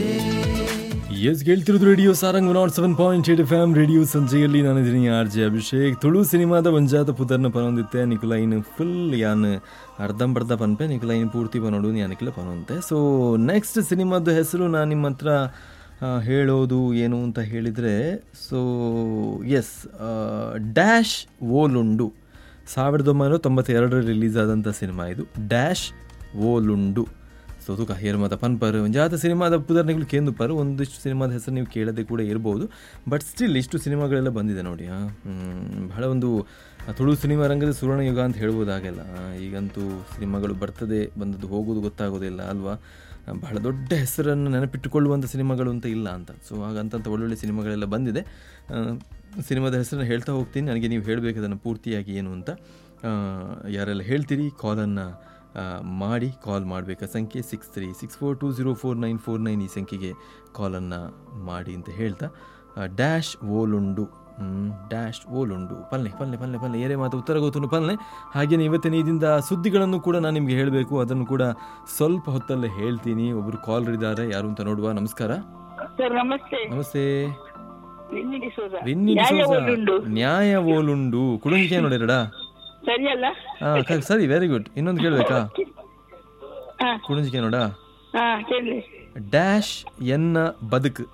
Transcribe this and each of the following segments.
S ಕೇಳ್ತಿರೋದು radio Sarang naught seven point eight F M radio ಸಂಜೆಯಲ್ಲಿ ನಾನಿದ್ದೀನಿ ಆರ್ ಜೆ ಅಭಿಷೇಕ್ ತುಳು ಸಿನಿಮಾದ ಒಂಜಾತ ಪುದರ್ನ ಪನೊಂದಿತ್ತೆ ನಿಕುಲೈನ್ ಫುಲ್ ಯಾನ್ ಅರ್ಧಂಬರ್ಧ ಪನ್ಪೆ ನಿಕುಲೈನ್ ಪೂರ್ತಿ ಪನೋಡು ಯಾನಕ್ಕಿಲ್ಲ ಪನೊಂತೆ ಸೊ ನೆಕ್ಸ್ಟ್ ಸಿನಿಮಾದ ಹೆಸರು ನಾನು ನಿಮ್ಮ ಹತ್ರ ಆ, ಹೇಳೋದು ಏನು ಅಂತ ಹೇಳಿದರೆ ಸೊ ಎಸ್ ಡ್ಯಾಶ್ ಓಲುಂಡು ಸಾವಿರದ ಒಂಬೈನೂರ ತೊಂಬತ್ತೆರಡರಲ್ಲಿ ರಿಲೀಸ್ ಆದಂಥ ಸಿನಿಮಾ ಇದು ಡ್ಯಾಶ್ ಓಲುಂಡು ಸೊ ತುಕ ಹೇರ್ಮದ ಪನ್ಪರ್ ಒಂಜಾತ ಸಿನಿಮಾದ ಪುದರ್ನೆಗಳು ಕೇಂದುಪರ್ ಒಂದಿಷ್ಟು ಸಿನಿಮಾದ ಹೆಸರು ನೀವು ಕೇಳದೆ ಕೂಡ ಇರ್ಬೋದು ಬಟ್ ಸ್ಟಿಲ್ ಇಷ್ಟು ಸಿನಿಮಾಗಳೆಲ್ಲ ಬಂದಿದೆ ನೋಡಿ ಹಾಂ ಬಹಳ ಒಂದು ತುಳು ಸಿನಿಮಾ ರಂಗದ ಸುವರ್ಣ ಯುಗ ಅಂತ ಹೇಳ್ಬೋದಾಗೆಲ್ಲ ಆ, ಈಗಂತೂ ಸಿನಿಮಾಗಳು ಬರ್ತದೆ ಬಂದದ್ದು ಹೋಗೋದು ಗೊತ್ತಾಗೋದಿಲ್ಲ ಅಲ್ವಾ ಆ, ಬಹಳ ದೊಡ್ಡ ಹೆಸರನ್ನು ನೆನಪಿಟ್ಟುಕೊಳ್ಳುವಂಥ ಸಿನಿಮಾಗಳು ಅಂತ ಇಲ್ಲ ಅಂತ ಸೊ ಹಾಗಂತ ಒಳ್ಳೊಳ್ಳೆ ಸಿನಿಮಾಗಳೆಲ್ಲ ಬಂದಿದೆ ಆ, ಸಿನಿಮಾದ ಹೆಸರನ್ನು ಹೇಳ್ತಾ ಹೋಗ್ತೀನಿ ನನಗೆ ನೀವು ಹೇಳಬೇಕು ಅದನ್ನು ಪೂರ್ತಿಯಾಗಿ ಏನು ಅಂತ ಆ, ಯಾರೆಲ್ಲ ಹೇಳ್ತೀರಿ ಕಾಲನ್ನು ಮಾಡಿ ಕಾಲ್ ಮಾಡಬೇಕಾ ಸಂಖ್ಯೆ six three six four two zero four nine four nine ಈ ಸಂಖ್ಯೆಗೆ ಕಾಲನ್ನು ಮಾಡಿ ಅಂತ ಹೇಳ್ತಾ ಡ್ಯಾಶ್ ಓಲುಂಡು ಡ್ಯಾಶ್ ಓಲುಂಡು ಪಲ್ಲೆ ಪಲ್ಲೆ ಪಲ್ಲೆ ಪಲ್ಲೆ ಏರೇ ಮಾತು ಉತ್ತರ ಗೊತ್ತು ಪಲ್ಲೆ ಹಾಗೆಯೇ ಇವತ್ತಿನ ಇದರಿಂದ ಸುದ್ದಿಗಳನ್ನು ಕೂಡ ನಾನು ನಿಮಗೆ ಹೇಳಬೇಕು ಅದನ್ನು ಕೂಡ ಸ್ವಲ್ಪ ಹೊತ್ತಲ್ಲೇ ಹೇಳ್ತೀನಿ ಒಬ್ಬರು ಕಾಲರ್ ಇದ್ದಾರೆ ಯಾರು ಅಂತ ನೋಡುವ ನಮಸ್ಕಾರ ಸರ್ ನಮಸ್ತೆ ನಮಸ್ತೆ ವಿನ್ನಿ ಡಿಸೋಜ ವಿನ್ನಿ ನ್ಯಾಯ ಡಿಸೋಜ. ಓದುಂಡು. ನ್ಯಾಯ ಓಲುಂಡು ಕುಡುಂಜಿಕೆ ನೋಡಿರಡ ಸರಿಯಲ್ಲ ಹಾಂ ಸರಿ ವೆರಿ ಗುಡ್ ಇನ್ನೊಂದು ಕೇಳಬೇಕಾ ಹಾ ಕುಡುಂಜಿಕೆ ನೋಡ ಹಾ ಕೇಳಿ ಡ್ಯಾಶ್ ಎನ್ನ ಬದುಕು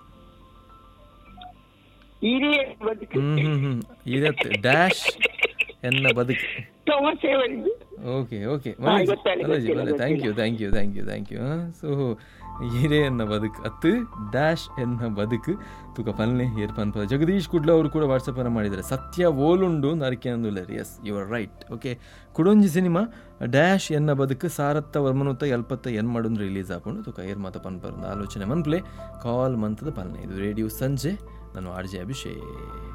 ಹಿರಿಯ ಬದುಕು ಹ್ಮ್ ಹ್ಮ್ ಹ್ಮ್ ಇರತ್ತೆ ಡ್ಯಾಶ್ ಎನ್ನ ಬದುಕು ಥಾಮಸ್ ಏವರಿದು ಓಕೆ ಓಕೆ ಹಾ, ಗೊತ್ತಾಯ್ತು, ಗೊತ್ತಿಲ್ಲ, thank you thank you thank you thank you ಸೊ ಹಿರೇ ಎನ್ನ ಬದುಕು ಅತ್ತು ಡ್ಯಾಶ್ ಎನ್ನ ಬದುಕು ತುಕ ಪಲ್ನೆ ಏರ್ ಪನ್ಪ ಜಗದೀಶ್ ಕುಡ್ಲ ಅವರು ಕೂಡ ವಾಟ್ಸಪ್ಪನ್ನು ಮಾಡಿದ್ದಾರೆ ಸತ್ಯ ಓಲುಂಡು ನರಿಕೆ ಅಂದುಲ್ಲರಿ yes you are right okay ಕುಡೊಂಜಿ ಸಿನಿಮಾ ಡ್ಯಾಶ್ ಎನ್ನ ಬದುಕು ಸಾರತ್ತ ವರ್ಮನುತ್ತ ಎಲ್ಪತ್ತ ಎನ್ ಮಾಡೋದು ರಿಲೀಸ್ ಆಪುಂಡು ತುಕ ಏರ್ ಮಾತ ಪನ್ಪರಂದ ಆಲೋಚನೆ ಮನ್ಪ್ಲೆ ಕಾಲ್ ಮಂತದ ಪಲ್ನೆ ಇದು ರೇಡಿಯೋ ಸಂಜೆ ನಾನು ಆರ್ ಜೆ ಅಭಿಷೇಕ್